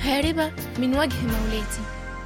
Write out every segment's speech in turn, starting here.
هاربة من وجه مولاتي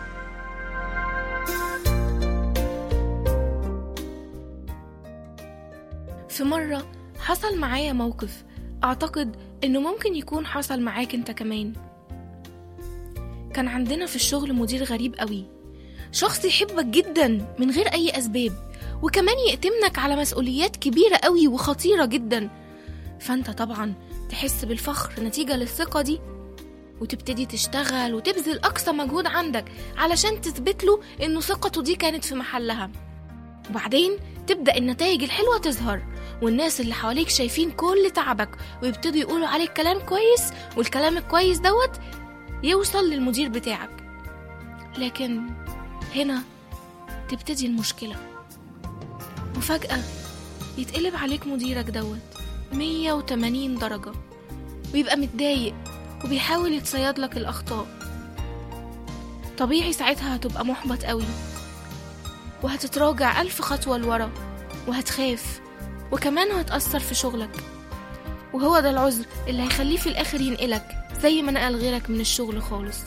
في مرة حصل معايا موقف أعتقد إنه ممكن يكون حصل معاك أنت كمان كان عندنا في الشغل مدير غريب قوي شخص يحبك جدا من غير أي أسباب وكمان يأتمنك على مسؤوليات كبيرة قوي وخطيرة جدا فأنت طبعا تحس بالفخر نتيجة للثقة دي وتبتدي تشتغل وتبذل أقصى مجهود عندك علشان تثبت له إنه ثقته دي كانت في محلها وبعدين تبدأ النتائج الحلوة تظهر والناس اللي حواليك شايفين كل تعبك ويبتدوا يقولوا عليك كلام كويس والكلام الكويس دوت يوصل للمدير بتاعك لكن هنا تبتدي المشكلة وفجأة يتقلب عليك مديرك دوت 180 درجة ويبقى متضايق وبيحاول يتصيد لك الأخطاء طبيعي ساعتها هتبقى محبط قوي وهتتراجع ألف خطوة لورا وهتخاف وكمان هتأثر في شغلك وهو ده العذر اللي هيخليه في الآخر ينقلك زي ما نقل غيرك من الشغل خالص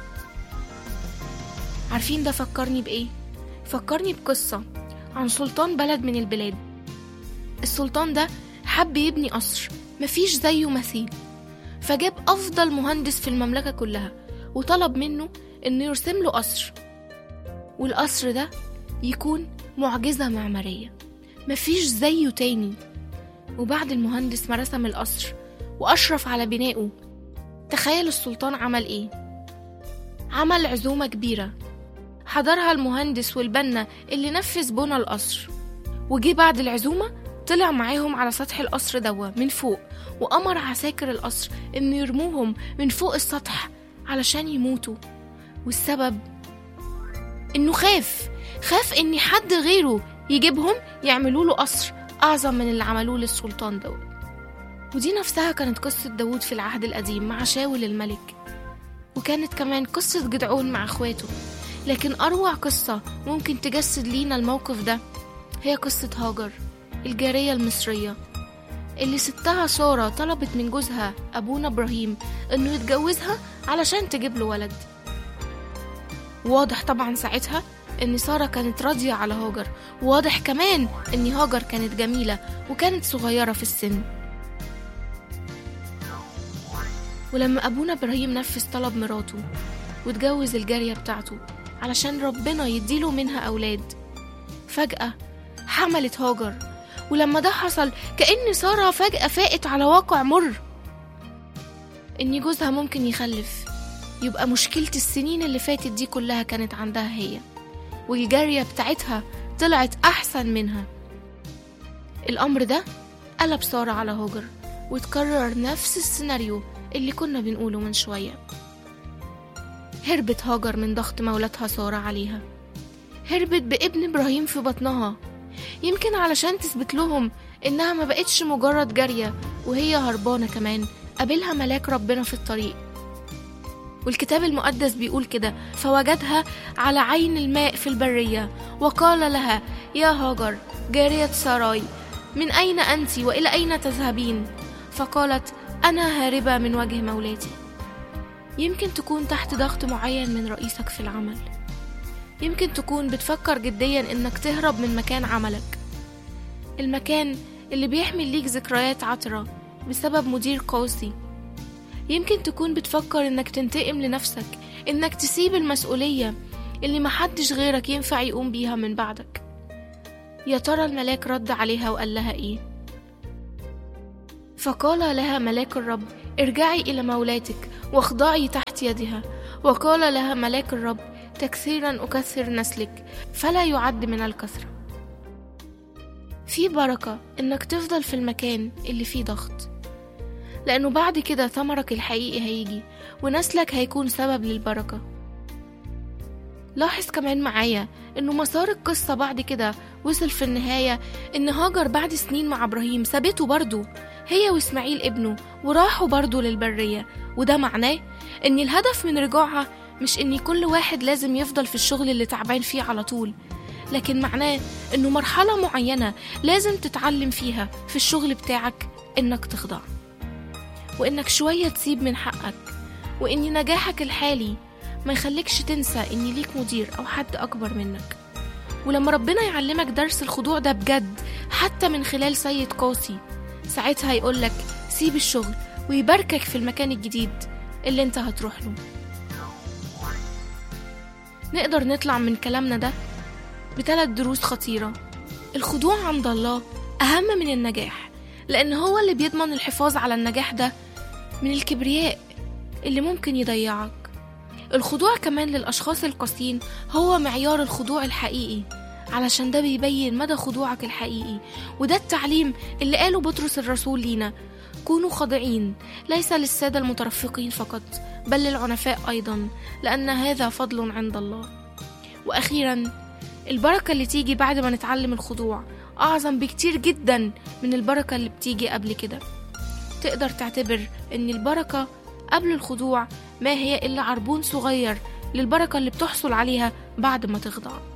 عارفين ده فكرني بإيه؟ فكرني بقصة عن سلطان بلد من البلاد السلطان ده حب يبني قصر مفيش زيه مثيل فجاب أفضل مهندس في المملكة كلها وطلب منه إنه يرسم له قصر والقصر ده يكون معجزة معمارية مفيش زيه تاني وبعد المهندس ما رسم القصر وأشرف على بنائه تخيل السلطان عمل إيه عمل عزومة كبيرة حضرها المهندس والبنا اللي نفذ بنى القصر وجي بعد العزومة طلع معاهم على سطح القصر دوا من فوق وأمر عساكر القصر إنه يرموهم من فوق السطح علشان يموتوا والسبب إنه خاف خاف إن حد غيره يجيبهم يعملوا له قصر أعظم من اللي عملوه للسلطان دوت ودي نفسها كانت قصة داود في العهد القديم مع شاول الملك وكانت كمان قصة جدعون مع اخواته لكن أروع قصة ممكن تجسد لينا الموقف ده هي قصة هاجر الجارية المصرية اللي ستها سارة طلبت من جوزها أبونا إبراهيم إنه يتجوزها علشان تجيب له ولد واضح طبعا ساعتها إن سارة كانت راضية على هاجر وواضح كمان إن هاجر كانت جميلة وكانت صغيرة في السن ولما أبونا إبراهيم نفذ طلب مراته واتجوز الجارية بتاعته علشان ربنا يديله منها أولاد فجأة حملت هاجر ولما ده حصل كأن سارة فجأة فاقت على واقع مر إن جوزها ممكن يخلف يبقى مشكلة السنين اللي فاتت دي كلها كانت عندها هي والجارية بتاعتها طلعت أحسن منها الأمر ده قلب سارة على هاجر وتكرر نفس السيناريو اللي كنا بنقوله من شوية هربت هاجر من ضغط مولاتها سارة عليها هربت بابن إبراهيم في بطنها يمكن علشان تثبت لهم إنها ما بقتش مجرد جارية وهي هربانة كمان قابلها ملاك ربنا في الطريق والكتاب المقدس بيقول كده فوجدها على عين الماء في البرية وقال لها يا هاجر جارية ساراي من أين أنت وإلى أين تذهبين فقالت أنا هاربة من وجه مولاتي يمكن تكون تحت ضغط معين من رئيسك في العمل يمكن تكون بتفكر جديا إنك تهرب من مكان عملك المكان اللي بيحمل ليك ذكريات عطرة بسبب مدير قاسي يمكن تكون بتفكر إنك تنتقم لنفسك إنك تسيب المسؤولية اللي محدش غيرك ينفع يقوم بيها من بعدك يا ترى الملاك رد عليها وقال لها إيه فقال لها ملاك الرب ارجعي إلى مولاتك واخضعي تحت يدها وقال لها ملاك الرب تكثيرا أكثر نسلك فلا يعد من الكثرة في بركة إنك تفضل في المكان اللي فيه ضغط لأنه بعد كده ثمرك الحقيقي هيجي ونسلك هيكون سبب للبركة لاحظ كمان معايا إنه مسار القصة بعد كده وصل في النهاية إن هاجر بعد سنين مع إبراهيم سابته برضه هي وإسماعيل ابنه وراحوا برضه للبرية وده معناه إن الهدف من رجوعها مش إن كل واحد لازم يفضل في الشغل اللي تعبان فيه على طول لكن معناه إنه مرحلة معينة لازم تتعلم فيها في الشغل بتاعك إنك تخضع وإنك شوية تسيب من حقك وإن نجاحك الحالي ما يخليكش تنسى إن ليك مدير أو حد أكبر منك ولما ربنا يعلمك درس الخضوع ده بجد حتى من خلال سيد قاسي ساعتها يقولك سيب الشغل ويباركك في المكان الجديد اللي انت هتروح له نقدر نطلع من كلامنا ده بثلاث دروس خطيرة الخضوع عند الله أهم من النجاح لأن هو اللي بيضمن الحفاظ على النجاح ده من الكبرياء اللي ممكن يضيعك الخضوع كمان للأشخاص القاسيين هو معيار الخضوع الحقيقي علشان ده بيبين مدى خضوعك الحقيقي وده التعليم اللي قاله بطرس الرسول لينا كونوا خاضعين ليس للسادة المترفقين فقط بل للعنفاء أيضا لأن هذا فضل عند الله وأخيرا البركة اللي تيجي بعد ما نتعلم الخضوع أعظم بكتير جدا من البركة اللي بتيجي قبل كده تقدر تعتبر إن البركة قبل الخضوع ما هي إلا عربون صغير للبركة اللي بتحصل عليها بعد ما تخضع